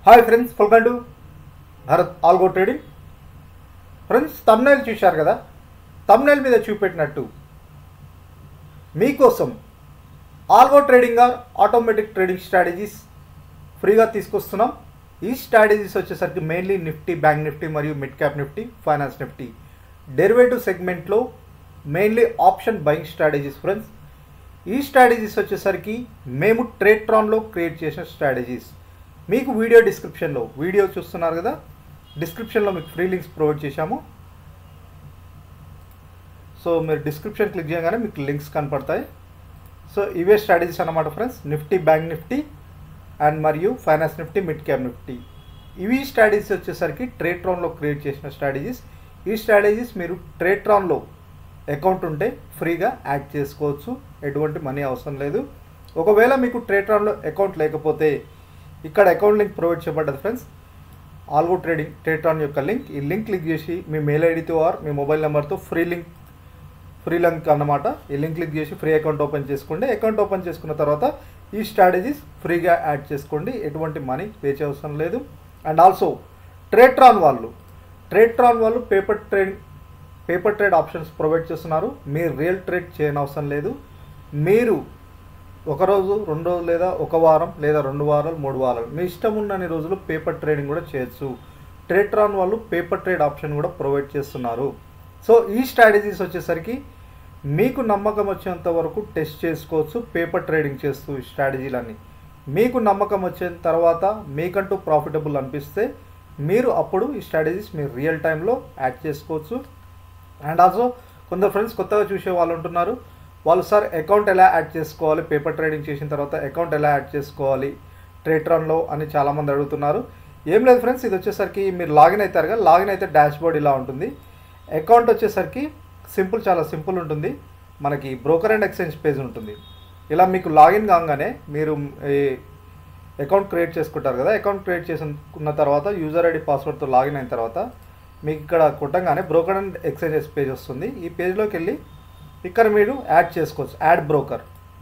hi friends welcome to Bharat algo trading friends thumbnail చూశారు కదా thumbnail మీద చూపెట్టినట్టు మీకోసం algo trading or automatic trading strategies ఫ్రీగా తీసుకొస్తున్నాం ఈ స్ట్రాటజీస్ వచ్చేసరికి మెయిన్లీ నిఫ్టీ బ్యాంక్ నిఫ్టీ మరియు mid cap Nifty finance Nifty derivative సెగ్మెంట్లో mainly option buying strategies friends ఈ స్ట్రాటజీస్ వచ్చేసరికి మేము ట్రేట్రాన్లో క్రియేట్ చేసిన స్ట్రాటజీస్ మీకు వీడియో డిస్క్రిప్షన్లో వీడియో చూస్తున్నారు కదా డిస్క్రిప్షన్లో మీకు ఫ్రీ లింక్స్ ప్రొవైడ్ చేశాము సో మీరు డిస్క్రిప్షన్ క్లిక్ చేయగానే మీకు లింక్స్ కనపడతాయి సో ఇవే స్ట్రాటజీస్ అన్నమాట friends Nifty bank Nifty and మరియు finance Nifty mid cap Nifty ఇవి స్ట్రాటజీస్ వచ్చేసరికి ట్రేట్రాన్లో క్రియేట్ చేసిన స్ట్రాటజీస్ ఈ స్ట్రాటజీస్ మీరు ట్రేట్రాన్లో అకౌంట్ ఉంటే ఫ్రీగా యాడ్ చేసుకోవచ్చు ఎటువంటి మనీ అవసరం లేదు ఒకవేళ మీకు ట్రేట్రాన్లో అకౌంట్ లేకపోతే ఇక్కడ అకౌంట్ లింక్ ప్రొవైడ్ చేయబడ్డది ఫ్రెండ్స్ ఆల్గో ట్రేడింగ్ ట్రేట్రాన్ యొక్క లింక్ ఈ లింక్ క్లిక్ చేసి మీ మెయిల్ ఐడితో ఆర్ మీ మొబైల్ నెంబర్తో ఫ్రీ లింక్ ఫ్రీ లింక్ అన్నమాట ఈ లింక్ క్లిక్ చేసి ఫ్రీ అకౌంట్ ఓపెన్ చేసుకోండి అకౌంట్ ఓపెన్ చేసుకున్న తర్వాత ఈ స్ట్రాటజీస్ ఫ్రీగా యాడ్ చేసుకోండి ఎటువంటి మనీ పే చేయవసరం లేదు అండ్ ఆల్సో ట్రేట్రాన్ వాళ్ళు ట్రేట్రాన్ వాళ్ళు paper trade paper trade options provide చేస్తున్నారు మీరు రియల్ ట్రేడ్ చేయనవసరం లేదు మీరు ఒక రోజు రెండు రోజులు లేదా ఒక వారం లేదా రెండు వారాలు మూడు వారాలు మీ ఇష్టం ఉన్నన్ని రోజులు పేపర్ ట్రేడింగ్ కూడా చేయొచ్చు ట్రేట్రాన్ వాళ్ళు పేపర్ ట్రేడ్ ఆప్షన్ కూడా ప్రొవైడ్ చేస్తున్నారు సో ఈ స్ట్రాటజీస్ వచ్చేసరికి మీకు నమ్మకం వచ్చేంత వరకు టెస్ట్ చేసుకోవచ్చు పేపర్ ట్రేడింగ్ చేస్తూ ఈ స్ట్రాటజీలన్నీ మీకు నమ్మకం వచ్చిన తర్వాత మీకంటూ ప్రాఫిటబుల్ అనిపిస్తే మీరు అప్పుడు ఈ స్ట్రాటజీస్ మీరు రియల్ టైంలో యాడ్ చేసుకోవచ్చు అండ్ ఆల్సో కొందరు ఫ్రెండ్స్ కొత్తగా చూసే వాళ్ళు ఉంటున్నారు వాళ్ళు సార్ అకౌంట్ ఎలా యాడ్ చేసుకోవాలి పేపర్ ట్రేడింగ్ చేసిన తర్వాత అకౌంట్ ఎలా యాడ్ చేసుకోవాలి ట్రేట్రాన్లో అని చాలామంది అడుగుతున్నారు ఏం లేదు ఫ్రెండ్స్ ఇది వచ్చేసరికి మీరు లాగిన్ అవుతారు కదా లాగిన్ అయితే డాష్ బోర్డ్ ఇలా ఉంటుంది అకౌంట్ వచ్చేసరికి సింపుల్ చాలా సింపుల్ ఉంటుంది మనకి బ్రోకర్ అండ్ ఎక్స్చేంజ్ పేజ్ ఉంటుంది ఇలా మీకు లాగిన్ కాగానే మీరు అకౌంట్ క్రియేట్ చేసుకుంటారు కదా అకౌంట్ క్రియేట్ చేసుకున్న తర్వాత యూజర్ ఐడి పాస్వర్డ్తో లాగిన్ అయిన తర్వాత మీకు ఇక్కడ కొట్టంగానే బ్రోకర్ అండ్ ఎక్స్చేంజెస్ పేజ్ వస్తుంది ఈ పేజ్లోకి వెళ్ళి ఇక్కడ మీరు యాడ్ చేసుకోవచ్చు యాడ్ బ్రోకర్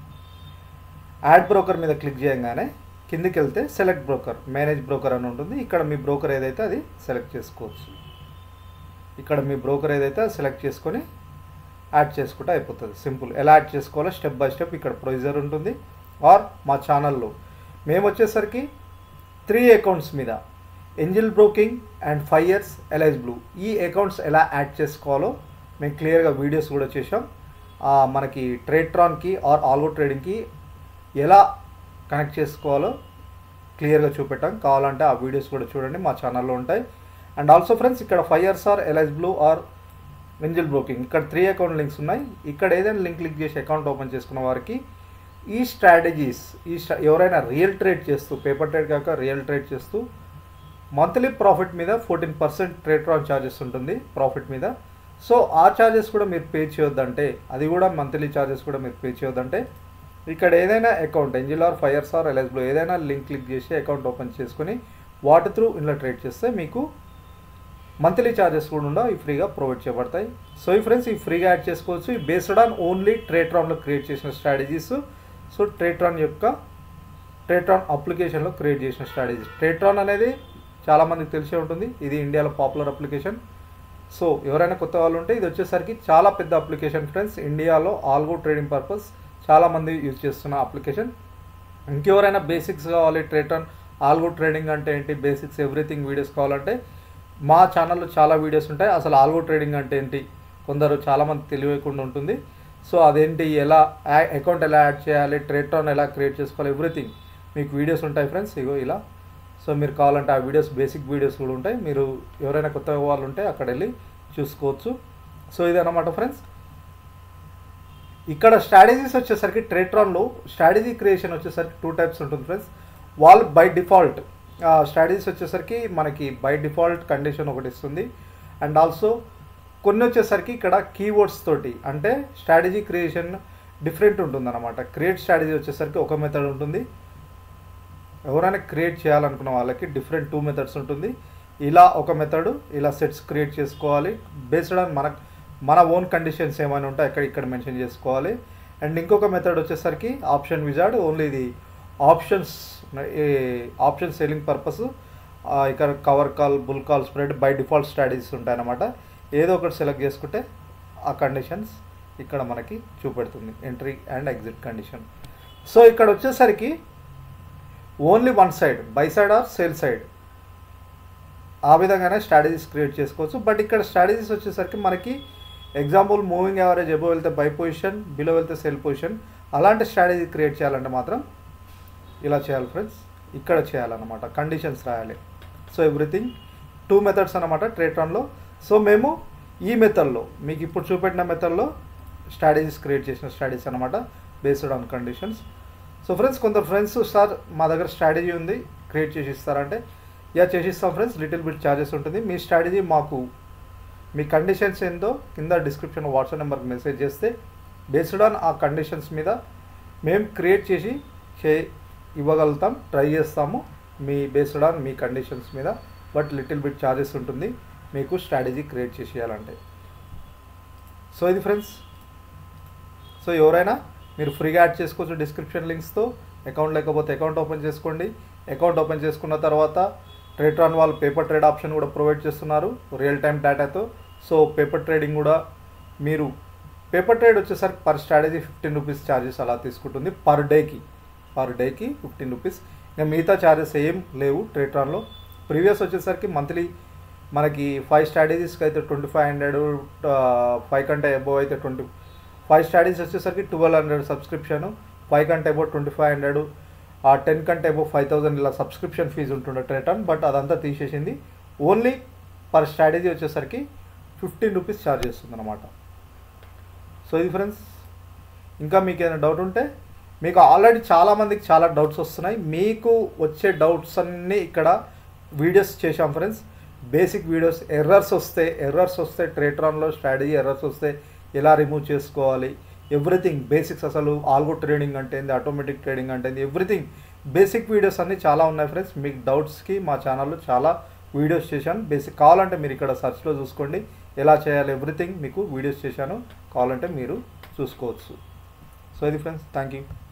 యాడ్ బ్రోకర్ మీద క్లిక్ చేయగానే కిందికి వెళ్తే సెలెక్ట్ బ్రోకర్ మేనేజ్ బ్రోకర్ అని ఉంటుంది ఇక్కడ మీ బ్రోకర్ ఏదైతే అది సెలెక్ట్ చేసుకోవచ్చు ఇక్కడ మీ బ్రోకర్ ఏదైతే అది సెలెక్ట్ చేసుకొని యాడ్ చేసుకుంటే అయిపోతుంది సింపుల్ ఎలా యాడ్ చేసుకోవాలో స్టెప్ బై స్టెప్ ఇక్కడ ప్రొసీజర్ ఉంటుంది ఆర్ మా ఛానల్లో మేము వచ్చేసరికి త్రీ అకౌంట్స్ మీద Angel broking and Fyers Alice Blue ఈ అకౌంట్స్ ఎలా యాడ్ చేసుకోవాలో మేము క్లియర్గా వీడియోస్ కూడా చేసాం ఆ, మనకి ట్రేట్రాన్కి ఆర్ ఆల్గో ట్రేడింగ్కి ఎలా కనెక్ట్ చేసుకోవాలో క్లియర్గా చూపెట్టాం కావాలంటే ఆ వీడియోస్ కూడా చూడండి మా ఛానల్లో ఉంటాయి అండ్ ఆల్సో ఫ్రెండ్స్ ఇక్కడ Fyers or Alice Blue or Angel broking ఇక్కడ త్రీ అకౌంట్ లింక్స్ ఉన్నాయి ఇక్కడ ఏదైనా లింక్ క్లిక్ చేసి అకౌంట్ ఓపెన్ చేసుకున్న వారికి ఈ స్ట్రాటజీస్ ఈ స్ట్రా ఎవరైనా రియల్ ట్రేడ్ చేస్తూ పేపర్ ట్రేడ్ కాక రియల్ ట్రేడ్ చేస్తూ మంత్లీ ప్రాఫిట్ మీద ఫోర్టీన్ పర్సెంట్ ట్రేట్రాన్ ఛార్జెస్ ఉంటుంది ప్రాఫిట్ మీద సో ఆ ఛార్జెస్ కూడా మీరు పే చేయొద్దంటే అది కూడా మంత్లీ ఛార్జెస్ కూడా మీరు పే చేయొద్దంటే ఇక్కడ ఏదైనా account Angel or Fyers or ఎల్ఎస్బ్లో ఏదైనా లింక్ క్లిక్ చేసి అకౌంట్ ఓపెన్ చేసుకొని వాటి త్రూ ఇలా ట్రేడ్ చేస్తే మీకు మంత్లీ ఛార్జెస్ కూడా ఉండవు ఇవి ఫ్రీగా ప్రొవైడ్ చేయబడతాయి సో ఈ ఫ్రెండ్స్ ఇవి ఫ్రీగా యాడ్ చేసుకోవచ్చు ఈ బేస్డ్ ఆన్ ఓన్లీ ట్రేట్రాన్లో క్రియేట్ చేసిన స్ట్రాటజీస్ సో ట్రేట్రాన్ యొక్క ట్రేట్రాన్ అప్లికేషన్లో క్రియేట్ చేసిన స్ట్రాటజీస్ ట్రేట్రాన్ అనేది చాలామందికి తెలిసే ఉంటుంది ఇది ఇండియాలో పాపులర్ అప్లికేషన్ సో ఎవరైనా కొత్త వాళ్ళు ఉంటే ఇది వచ్చేసరికి చాలా పెద్ద అప్లికేషన్ ఫ్రెండ్స్ ఇండియాలో ఆల్గో ట్రేడింగ్ పర్పస్ చాలామంది యూజ్ చేస్తున్న అప్లికేషన్ ఇంకెవరైనా బేసిక్స్ కావాలి ట్రేట్రాన్ ఆల్గో ట్రేడింగ్ అంటే ఏంటి బేసిక్స్ ఎవ్రీథింగ్ వీడియోస్ కావాలంటే మా ఛానల్లో చాలా వీడియోస్ ఉంటాయి అసలు ఆల్గో ట్రేడింగ్ అంటే ఏంటి కొందరు చాలామంది తెలియకుండా ఉంటుంది సో అదేంటి ఎలా అకౌంట్ ఎలా యాడ్ చేయాలి ట్రేట్రాన్ ఎలా క్రియేట్ చేసుకోవాలి ఎవ్రీథింగ్ మీకు వీడియోస్ ఉంటాయి ఫ్రెండ్స్ ఇగో ఇలా సో మీరు కావాలంటే ఆ వీడియోస్ బేసిక్ వీడియోస్ కూడా ఉంటాయి మీరు ఎవరైనా కొత్త వాళ్ళు ఉంటే అక్కడ వెళ్ళి చూసుకోవచ్చు సో ఇదన్నమాట ఫ్రెండ్స్ ఇక్కడ స్ట్రాటజీస్ వచ్చేసరికి ట్రేట్రాన్లో స్ట్రాటజీ క్రియేషన్ వచ్చేసరికి టూ టైప్స్ ఉంటుంది ఫ్రెండ్స్ వాళ్ళు బై డిఫాల్ట్ స్ట్రాటజీస్ వచ్చేసరికి మనకి బై డిఫాల్ట్ కండిషన్ ఒకటి ఇస్తుంది అండ్ ఆల్సో కొన్ని వచ్చేసరికి ఇక్కడ కీవర్డ్స్ తోటి అంటే స్ట్రాటజీ క్రియేషన్ డిఫరెంట్ ఉంటుంది అనమాట క్రియేట్ స్ట్రాటజీ వచ్చేసరికి ఒక మెథడ్ ఉంటుంది ఎవరైనా క్రియేట్ చేయాలనుకున్న వాళ్ళకి డిఫరెంట్ టూ మెథడ్స్ ఉంటుంది ఇలా ఒక మెథడ్ ఇలా సెట్స్ క్రియేట్ చేసుకోవాలి బేస్డ్ ఆన్ మన మన ఓన్ కండిషన్స్ ఏమైనా ఉంటే అక్కడ ఇక్కడ మెన్షన్ చేసుకోవాలి అండ్ ఇంకొక మెథడ్ వచ్చేసరికి ఆప్షన్ విజార్డ్ ఓన్లీ ఇది ఆప్షన్స్ ఆప్షన్ సెల్లింగ్ పర్పస్ ఆ, ఇక్కడ cover call bull call spread by default strategies ఉంటాయన్నమాట ఏదో ఒకటి సెలెక్ట్ చేసుకుంటే ఆ కండిషన్స్ ఇక్కడ మనకి చూపెడుతుంది entry and exit condition so ఇక్కడ వచ్చేసరికి only one side buy side or sale side ఆ విధంగానే స్ట్రాటజీస్ క్రియేట్ చేసుకోవచ్చు బట్ ఇక్కడ స్ట్రాటజీస్ వచ్చేసరికి మనకి ఎగ్జాంపుల్ మూవింగ్ యావరేజ్ ఎబో వెళ్తే బై పొజిషన్ బిలో వెళ్తే సెల్ పొజిషన్ అలాంటి స్ట్రాటజీ క్రియేట్ చేయాలంటే మాత్రం ఇలా చేయాలి ఫ్రెండ్స్ ఇక్కడ చేయాలన్నమాట కండిషన్స్ రాయాలి సో ఎవ్రీథింగ్ టూ మెథడ్స్ అనమాట ట్రేట్రాన్లో సో మేము ఈ మెథడ్లో మీకు ఇప్పుడు చూపెట్టిన మెథడ్లో స్ట్రాటజీస్ క్రియేట్ చేసిన స్ట్రాటజీస్ అనమాట based on conditions so friends కొందరు ఫ్రెండ్స్ సార్ మా దగ్గర స్ట్రాటజీ ఉంది క్రియేట్ చేసి ఇస్తారంటే యా చేసిస్తాం ఫ్రెండ్స్ లిటిల్ బిట్ ఛార్జెస్ ఉంటుంది మీ స్ట్రాటజీ మాకు మీ కండిషన్స్ ఏందో కింద డిస్క్రిప్షన్ వాట్సాప్ నెంబర్కి మెసేజ్ చేస్తే బేస్డ్ ఆన్ ఆ కండిషన్స్ మీద మేము క్రియేట్ చేసి చే ఇవ్వగలుగుతాం ట్రై చేస్తాము మీ బేస్డ్ ఆన్ మీ కండిషన్స్ మీద బట్ లిటిల్ బిట్ ఛార్జెస్ ఉంటుంది మీకు స్ట్రాటజీ క్రియేట్ చేసి ఇవ్వాలంటే సో ఇది ఫ్రెండ్స్ సో ఎవరైనా మీరు ఫ్రీగా యాడ్ చేసుకోవచ్చు డిస్క్రిప్షన్ లింక్స్తో అకౌంట్ లేకపోతే అకౌంట్ ఓపెన్ చేసుకోండి అకౌంట్ ఓపెన్ చేసుకున్న తర్వాత ట్రేట్రాన్ వాళ్ళు పేపర్ ట్రేడ్ ఆప్షన్ కూడా ప్రొవైడ్ చేస్తున్నారు రియల్ టైం డేటాతో సో పేపర్ ట్రేడింగ్ కూడా మీరు పేపర్ ట్రేడ్ వచ్చేసరికి per strategy fifteen rupees charges అలా తీసుకుంటుంది పర్ డేకి పర్ డేకి ఫిఫ్టీన్ రూపీస్ ఇంకా మిగతా ఛార్జెస్ ఏం లేవు ట్రేట్రాన్లో ప్రీవియస్ వచ్చేసరికి మంత్లీ మనకి ఫైవ్ స్ట్రాటజీస్కి అయితే ట్వంటీ ఫైవ్ హండ్రెడ్ ఫైవ్ కంటే అబోవ్ అయితే ట్వంటీ ఫైవ్ స్టడీస్ వచ్చేసరికి ట్వెల్వ్ హండ్రెడ్ సబ్స్క్రిప్షన్ ఫైవ్ కంటే అబౌట్ ట్వంటీ ఫైవ్ హండ్రెడ్ ఆ టెన్ కంటే అబౌట్ ఫైవ్ థౌసండ్ ఇలా సబ్స్క్రిప్షన్ ఫీజు ఉంటుండే ట్రేటన్ బట్ అదంతా తీసేసింది ఓన్లీ పర్ స్ట్రాటజీ వచ్చేసరికి ఫిఫ్టీన్ రూపీస్ ఛార్జ్ చేస్తుంది అనమాట సో ఇది ఫ్రెండ్స్ ఇంకా మీకు ఏదైనా డౌట్ ఉంటే మీకు ఆల్రెడీ చాలామందికి చాలా డౌట్స్ వస్తున్నాయి మీకు వచ్చే డౌట్స్ అన్నీ ఇక్కడ వీడియోస్ చేశాం ఫ్రెండ్స్ బేసిక్ వీడియోస్ ఎర్రర్స్ వస్తే ఎర్రర్స్ వస్తే ట్రేట్రాన్లో స్ట్రాటజీ ఎర్రర్స్ వస్తే ఎలా రిమూవ్ చేసుకోవాలి ఎవ్రీథింగ్ బేసిక్స్ అసలు ఆల్గో ట్రేడింగ్ అంటే ఏంది ఆటోమేటిక్ ట్రేడింగ్ అంటే ఏంది ఎవ్రీథింగ్ బేసిక్ వీడియోస్ అన్నీ చాలా ఉన్నాయి ఫ్రెండ్స్ మీకు డౌట్స్కి మా ఛానల్లో చాలా వీడియోస్ చేశాను బేసిక్ కావాలంటే మీరు ఇక్కడ సర్చ్లో చూసుకోండి ఎలా చేయాలి ఎవ్రీథింగ్ మీకు వీడియోస్ చేశాను కావాలంటే మీరు చూసుకోవచ్చు సో ఇది ఫ్రెండ్స్ థ్యాంక్ యూ